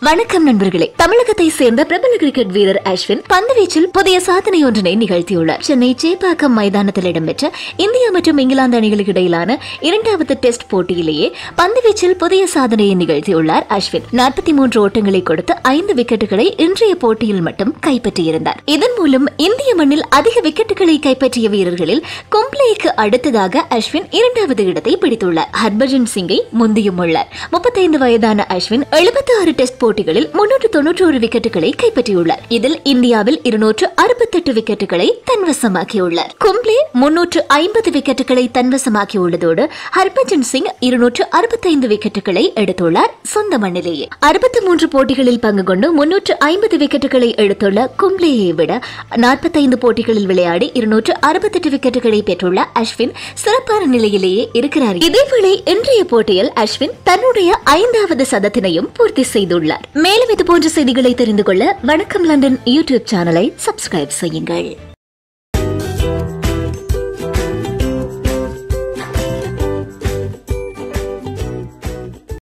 வணக்கம் நண்பர்களே தமிழகத்தை சேர்ந்த பிரபல கிரிக்கெட் வீரர் அஸ்வின் பந்துவீச்சில் புதிய சாதனை ஒன்றினை நிகழ்த்தியுள்ளார் சென்னை சேப்பாக்கம் மைதானத்தில் இடம்பெற்ற இந்தியா மற்றும் இங்கிலாந்து அணிகளுக்கு இடையிலான இரண்டாவது டெஸ்ட் போட்டியிலேயே பந்துவீச்சில் புதிய சாதனையை நிகழ்த்தியுள்ளார் அஸ்வின் நாற்பத்தி மூன்று ஓட்டங்களை கொடுத்து ஐந்து விக்கெட்டுகளை இன்றைய போட்டியில் மட்டும் கைப்பற்றியிருந்தார் இதன் மூலம் இந்திய மண்ணில் அதிக விக்கெட்டுகளை கைப்பற்றிய வீரர்களில் கும்ப்ளேக்கு அடுத்ததாக அஸ்வின் இரண்டாவது இடத்தை பிடித்துள்ளார் ஹர்பஜன் சிங்கை முந்தியும் உள்ளார் முப்பத்தைந்து வயதான அஸ்வின் எழுபத்தி ஆறு டெஸ்ட் போட்டிகளில் முன்னூற்று தொன்னூற்றி ஒரு விக்கெட்டுகளை கைப்பற்றியுள்ளார் இதில் இந்தியாவில் இருநூற்று அறுபத்தெட்டு விக்கெட்டுகளை தன்வசமாக்கியுள்ளார் கும்ப்ளே முன்னூற்று ஐம்பது விக்கெட்டுகளை தன்வசமாக்கியுள்ளதோடு ஹர்பஜன் சிங் இருநூற்று அறுபத்தைந்து விக்கெட்டுகளை எடுத்துள்ளார் சொந்த மண்ணிலேயே அறுபத்தி மூன்று போட்டிகளில் பங்கு கொண்டு முன்னூற்று ஐம்பது விக்கெட்டுகளை எடுத்துள்ள கும்ப்ளேயை விட நாற்பத்தைந்து போட்டிகளில் விளையாடி இருநூற்று அறுபத்தெட்டு விக்கெட்டுகளை பெற்றுள்ள அஸ்வின் சிறப்பான நிலையிலேயே இருக்கிறார் இதேவேளை இன்றைய போட்டியில் அஸ்வின் தன்னுடைய ஐந்தாவது சதத்தினையும் பூர்த்தி செய்துள்ளார் மேலும் இது போன்ற செய்திகளை தெரிந்து கொள்ள வணக்கம் லண்டன் யூடியூப் சேனலை சப்ஸ்கிரைப் செய்யுங்கள்